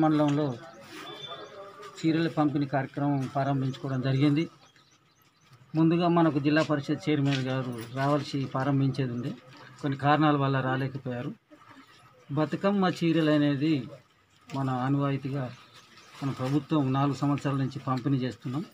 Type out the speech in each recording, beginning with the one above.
మండలంలో చీరల పంపిణీ కార్యక్రమం ప్రారంభించుకోవడం జరిగింది ముందుగా మనకు జిల్లా పరిషత్ చైర్మన్ గారు రావాల్సి ప్రారంభించేది ఉంది కొన్ని కారణాల వల్ల రాలేకపోయారు బతుకమ్మ చీరలు అనేది మన ఆనవాయితీగా మన ప్రభుత్వం నాలుగు సంవత్సరాల నుంచి పంపిణీ చేస్తున్నాం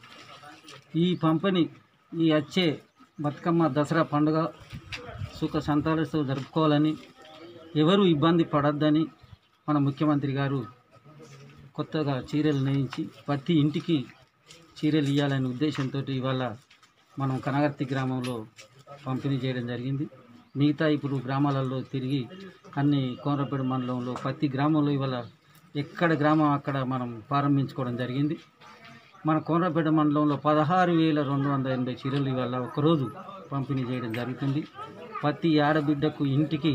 ఈ పంపిణీ ఈ వచ్చే బతుకమ్మ దసరా పండుగ సుఖ సంతాలతో జరుపుకోవాలని ఎవరు ఇబ్బంది పడద్దని మన ముఖ్యమంత్రి గారు కొత్తగా చీరలు నేయించి ప్రతి ఇంటికి చీరలు ఇవ్వాలనే ఉద్దేశంతో ఇవాళ మనం కనగర్తి గ్రామంలో పంపిణీ చేయడం జరిగింది మిగతా ఇప్పుడు గ్రామాలలో తిరిగి అన్ని కోనరపేట మండలంలో ప్రతి గ్రామంలో ఇవాళ ఎక్కడ గ్రామం అక్కడ మనం ప్రారంభించుకోవడం జరిగింది మన కోనరపేట మండలంలో పదహారు వేల రెండు వందల ఎనభై చీరలు ఇవాళ ఒకరోజు పంపిణీ చేయడం జరుగుతుంది ప్రతి ఆడబిడ్డకు ఇంటికి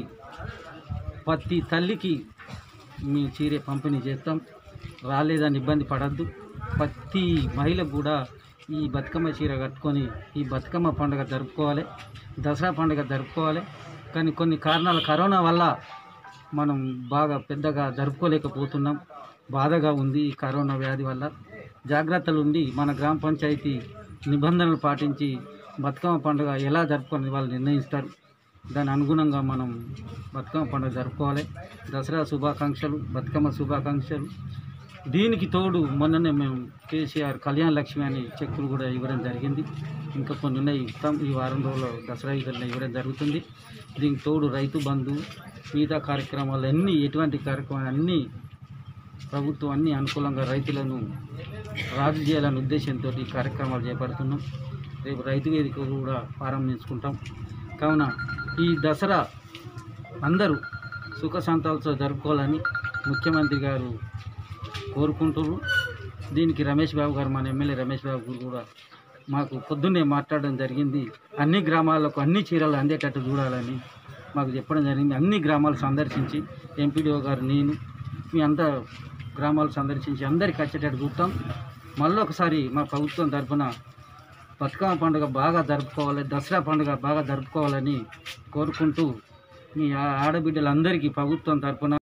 ప్రతి తల్లికి మీ చీర పంపిణీ చేస్తాం రాలేదని ఇబ్బంది పడద్దు ప్రతి మహిళకు కూడా ఈ బతుకమ్మ చీర కట్టుకొని ఈ బతుకమ్మ పండుగ జరుపుకోవాలి దసరా పండుగ జరుపుకోవాలి కానీ కొన్ని కారణాల కరోనా వల్ల మనం బాగా పెద్దగా జరుపుకోలేకపోతున్నాం బాధగా ఉంది ఈ కరోనా వ్యాధి వల్ల జాగ్రత్తలు ఉండి మన గ్రామ పంచాయతీ నిబంధనలు పాటించి బతుకమ్మ పండుగ ఎలా జరుపుకొని వాళ్ళు నిర్ణయిస్తారు దాని అనుగుణంగా మనం బతుకమ్మ పండుగ జరుపుకోవాలి దసరా శుభాకాంక్షలు బతుకమ్మ శుభాకాంక్షలు దీనికి తోడు మొన్ననే మేము కేసీఆర్ కళ్యాణ లక్ష్మి అని చెక్కులు కూడా ఇవ్వడం జరిగింది ఇంకా కొన్ని ఉన్నాయి ఇస్తాం ఈ వారం రోజుల్లో దసరా ఇదల్లో ఇవ్వడం జరుగుతుంది దీనికి తోడు రైతు బంధు మిగతా కార్యక్రమాలు అన్నీ ఎటువంటి కార్యక్రమాలు అన్నీ ప్రభుత్వం అన్ని అనుకూలంగా రైతులను రాజు చేయాలనే ఉద్దేశంతో ఈ కార్యక్రమాలు చేపడుతున్నాం రేపు రైతు వేదిక కూడా ప్రారంభించుకుంటాం కావున ఈ దసరా అందరూ సుఖ సంతాలతో జరుపుకోవాలని ముఖ్యమంత్రి గారు కోరుకుంటున్నారు దీనికి రమేష్ బాబు గారు మన ఎమ్మెల్యే రమేష్ బాబు గారు కూడా మాకు పొద్దున్నే మాట్లాడడం జరిగింది అన్ని గ్రామాలకు అన్ని చీరలు అందేటట్టు చూడాలని మాకు చెప్పడం జరిగింది అన్ని గ్రామాలు సందర్శించి ఎంపీడీఓ గారు నేను మీ అంతా గ్రామాలు సందర్శించి అందరికి వచ్చేటట్టు చూస్తాం మళ్ళీ ఒకసారి మా ప్రభుత్వం తరఫున బతుకమ్మ పండుగ బాగా జరుపుకోవాలి దసరా పండుగ బాగా జరుపుకోవాలని కోరుకుంటూ మీ ఆ- ఆడబిడ్డలందరికీ ప్రభుత్వం తరఫున